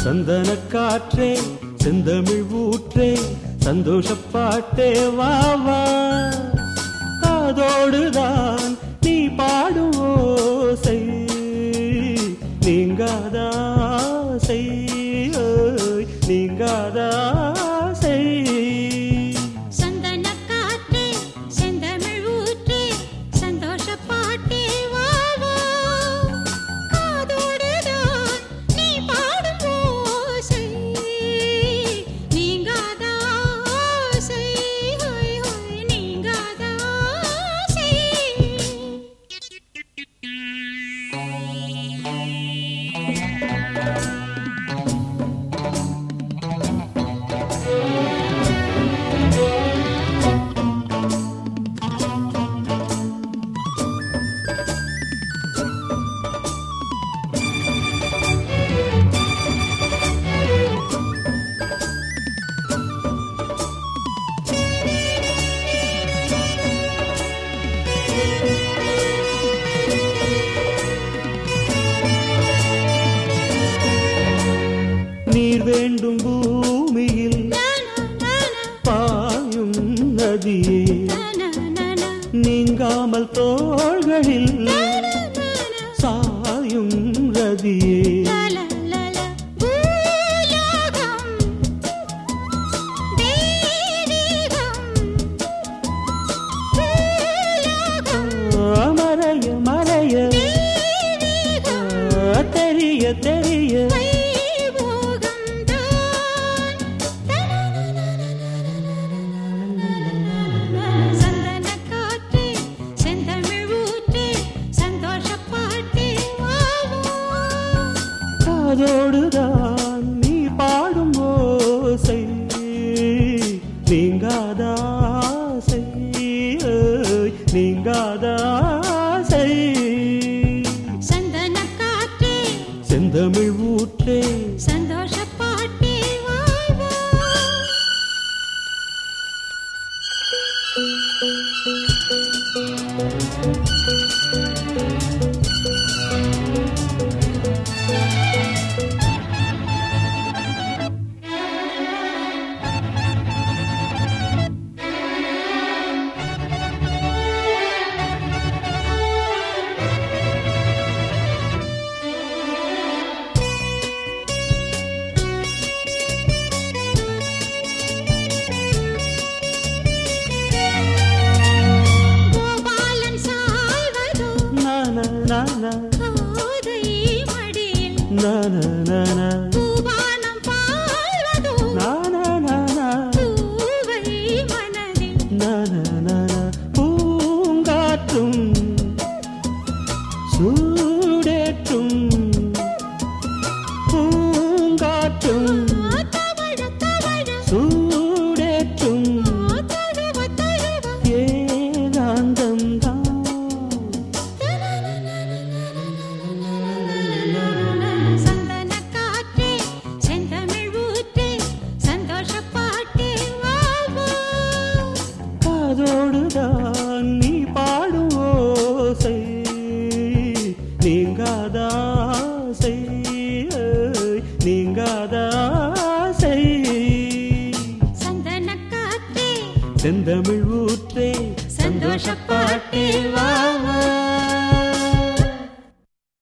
சந்தன காற்றே செந்தமிழ் ஊற்றே சந்தோஷப்பாட்டே வா வா அதோடுதான் நீ பாடும் ஓசை நீங்காதாசை ஓய், நீங்காதாசை சந்தன காற்றே செந்தமிழ் ஊற்றே சந்தோஷ பாட்டே வா வா காதோடுதான் நீ பாடும் ஓசை நீங்காத ஆசை ஹோய் ஹோய் நீங்காத ஆசை நீர் வேண்டும் பூமியில் நானா நானா பாயும் நதியே நானா நானா நீங்காமல் தோள்களில் நானா சாயும் ரதியே லலலல பூலோகம் தெய்வீகம் பூலோகம் மறைய மறைய தெய்வீகம் தெரிய தெரிய வைபோகம் தான் சந்தன காற்றே செந்தமிழ் ஊற்றே சந்தோஷ பாட்டே வாவோ காதோடுதான் நீ பாடும் ஓசை நீங்காதாசை ஓய், நீங்காதாசை சந்தன காற்றே செந்தமிழ் ஊற்றே சந்தோஷ பாட்டே வாவோ கோபாலன் சாய்வதோ நான நான கோதை மடியில் நான நான பூபானம் பாழ்வதோ நான நான பூவை மனதில் நான நான பூங்காற்றும் சூடேற்றும் பூங்காற்றும் தவழ தவழ சூடேற்றும் தழுவ தழுவ ஏகாந்தம் தான் சந்தன காற்றே செந்தமிழ் ஊற்றே சந்தோஷ பாட்டே வாவோ காதோடுதான் நீ பாடும் ஓசை நீங்காதாசை ஏய், நீங்காதாசை சந்தன காற்றே செந்தமிழ் ஊற்றே சந்தோஷப்பாட்டே வா வா